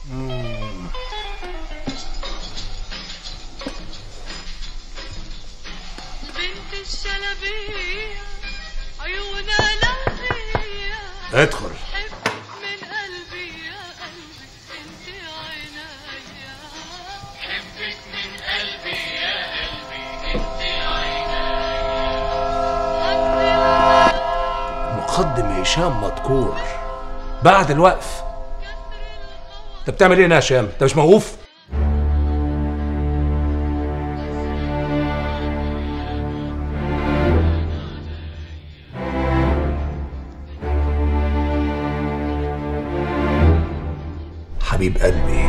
بنت الشلبية عيونها لهية ادخل حبك من قلبي يا قلبي انت عينيا حبك من قلبي يا قلبي انت مقدم هشام مذكور بعد الوقف انت بتعمل ايه هنا يا هشام انت مش موقوف حبيب قلبي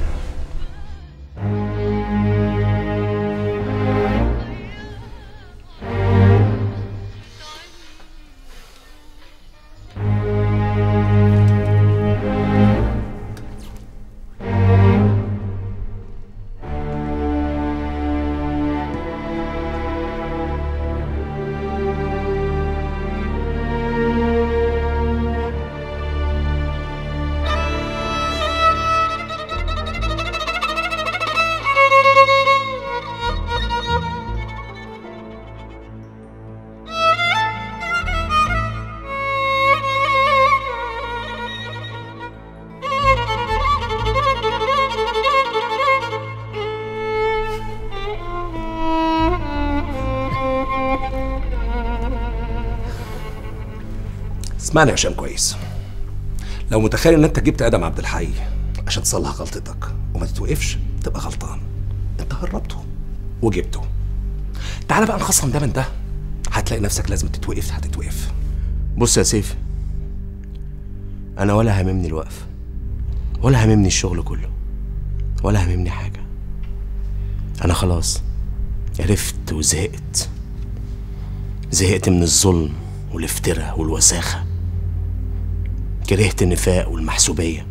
اسمعني يا هشام كويس لو متخيل ان انت جبت ادم عبد الحي عشان تصلح غلطتك وما تتوقفش تبقى غلطان انت هربته وجبته تعال بقى نخصم ده من ده هتلاقي نفسك لازم تتوقف هتتوقف بص يا سيف انا ولا هاممني الوقف ولا هاممني الشغل كله ولا هاممني حاجه انا خلاص عرفت وزهقت زهقت من الظلم والافتراء والوساخه كرهت النفاق والمحسوبيه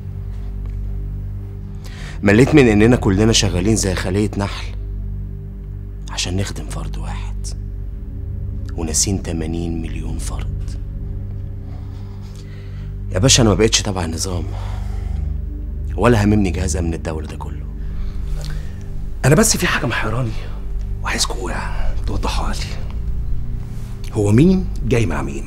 مليت من اننا كلنا شغالين زي خليه نحل عشان نخدم فرد واحد وناسين 80 مليون فرد يا باشا انا ما بقتش تبع النظام ولا هممني جهاز امن الدوله ده كله انا بس في حاجه محيراني وعايزكوا توضحوها لي هو مين جاي مع مين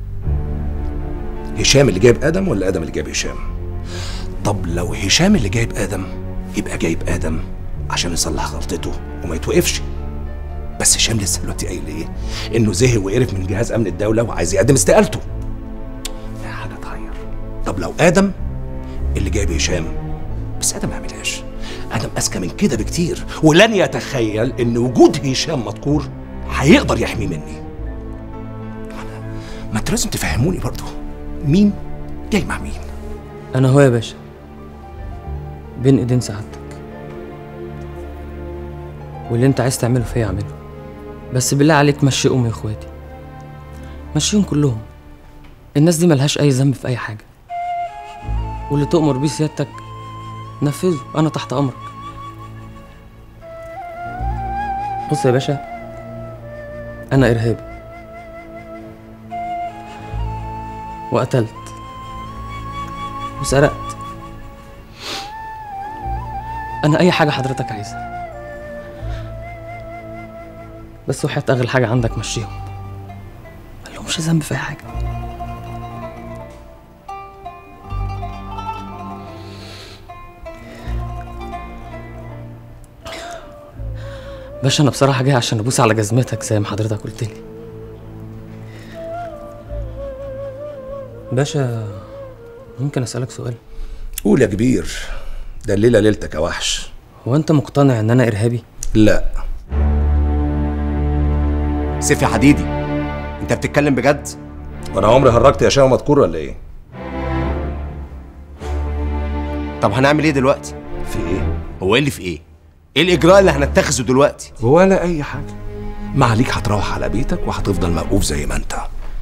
هشام اللي جايب ادم ولا ادم اللي جايب هشام طب لو هشام اللي جايب ادم يبقى جايب ادم عشان يصلح غلطته وما يتوقفش بس هشام لسه دلوقتي قايل ايه انه زهق وقرف من جهاز امن الدوله وعايز يقدم استقالته في حاجه تغير طب لو ادم اللي جايب هشام بس ادم ما يعملهاش ادم اذكى من كده بكتير ولن يتخيل ان وجود هشام مذكور هيقدر يحميه مني ما انتوا لازم تفهموني برضه مين جاي مع مين انا هو يا باشا بين ايدين سعادتك واللي انت عايز تعمله فيا اعمله بس بالله عليك مشي امي واخواتي مشيهم كلهم الناس دي ملهاش اي ذنب في اي حاجه واللي تؤمر بيه سيادتك نفذه انا تحت امرك بص يا باشا انا ارهابي وقتلت وسرقت انا اي حاجه حضرتك عايزها بس وحياة اغلى حاجه عندك مشيهم ملهمش ذنب في اي حاجه باشا انا بصراحه جاي عشان ابوس على جزمتك زي ما حضرتك قلت لي باشا ممكن اسالك سؤال قول يا كبير ده الليله ليلتك يا وحش هو انت مقتنع ان انا ارهابي لا سيف يا حديدي انت بتتكلم بجد وانا عمري هرجت يا شاو مذكور ولا ايه طب هنعمل ايه دلوقتي في ايه هو ايه اللي في ايه ايه الاجراء اللي هنتخذه دلوقتي ولا اي حاجه ما عليك هتروح على بيتك وهتفضل موقوف زي ما انت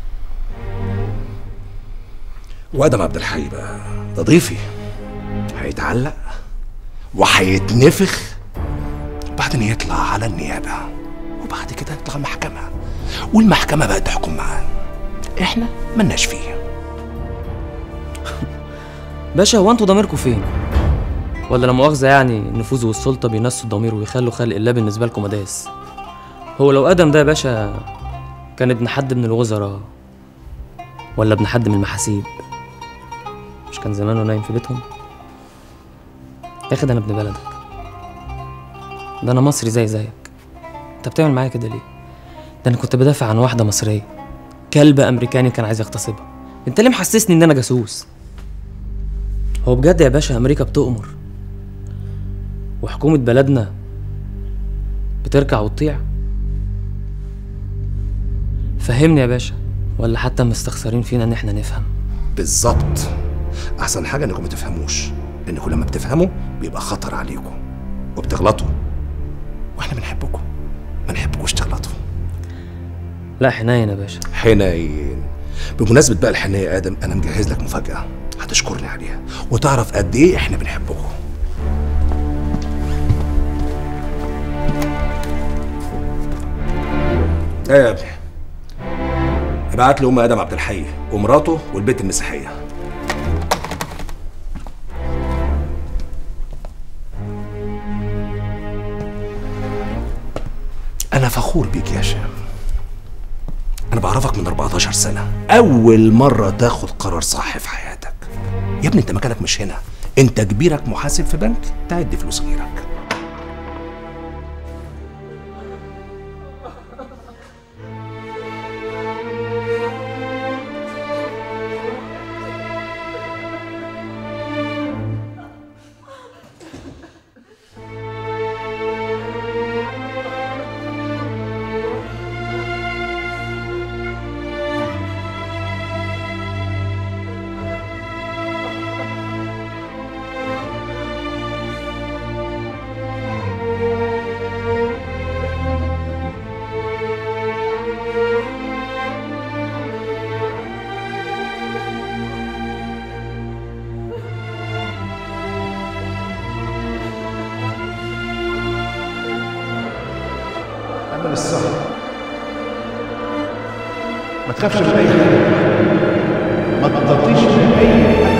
وادم عبد الحي بقى ده ضيفي هيتعلق وهيتنفخ وبعدين يطلع على النيابه وبعد كده يطلع المحكمه والمحكمه بقى تحكم معاه احنا ملناش فيه باشا هو انتوا ضميركم فين ولا لا مؤاخذة يعني النفوذ والسلطة بينسوا الضمير ويخلوا خلق الله بالنسبة لكم مداس هو لو آدم ده يا باشا كان ابن حد من الوزراء ولا ابن حد من المحاسيب مش كان زمانه نايم في بيتهم يا اخي ده انا ابن بلدك ده انا مصري زي زيك انت بتعمل معايا كده ليه ده انا كنت بدافع عن واحدة مصرية كلب امريكاني كان عايز يغتصبها انت ليه محسسني ان انا جاسوس هو بجد يا باشا امريكا بتؤمر وحكومة بلدنا بتركع وتطيع فهمني يا باشا ولا حتى مستخسرين فينا ان احنا نفهم بالظبط احسن حاجه انكم ما تفهموش لانكم لما بتفهموا بيبقى خطر عليكم وبتغلطوا واحنا بنحبكم ما نحبكوش تغلطوا لا حنين يا باشا حنين بمناسبة بقى الحنية يا آدم أنا مجهز لك مفاجأة هتشكرني عليها وتعرف قد إيه إحنا بنحبكم إيه يا ابني ابعت لي أم آدم عبد الحي ومراته والبنت المسيحية أنا فخور بيك يا هشام أنا بعرفك من 14 سنة أول مرة تاخد قرار صح في حياتك يا ابني أنت مكانك مش هنا أنت كبيرك محاسب في بنك تعد فلوس غيرك اعمل الصح ما تخافش من اي حاجه ما تطيش من اي حاجه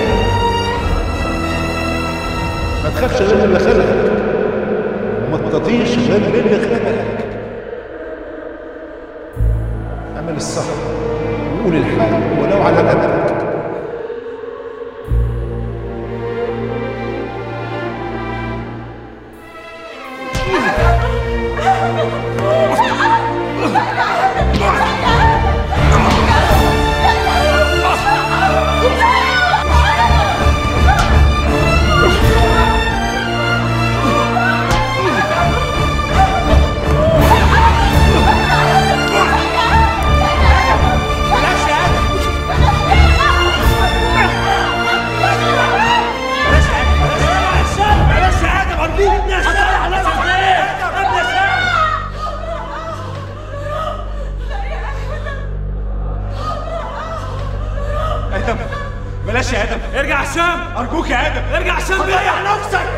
ما تخافش غير من اللي خلقك وما تطيش غير من اللي خلقك اعمل الصح وقول الحق ولو على قدك ادم بلاش يا ادم ارجع هشام ارجوك يا ادم ارجع هشام ريح نفسك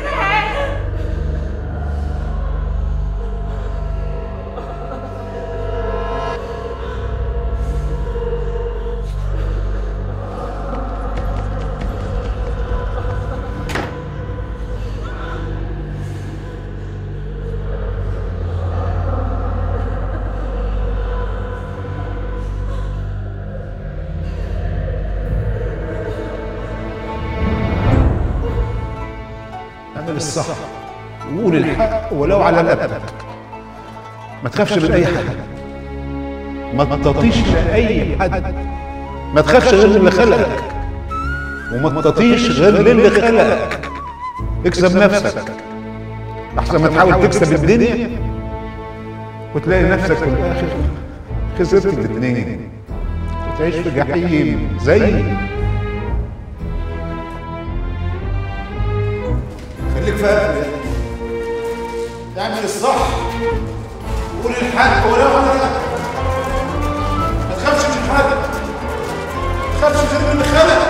اعمل الصح وقول الحق ولو على قدك ما تخافش من اي حاجه ما تطيش لاي حد ما تخافش غير من اللي خلقك وما تطيش غير للي خلقك اكسب نفسك احسن ما تحاول تكسب الدنيا وتلاقي نفسك في الاخر خسرت الاثنين وتعيش في جحيم زي خليك فاهم اعمل الصح قول الحق ولو على ما تخافش من حاجه ما تخافش غير من اللي خلقك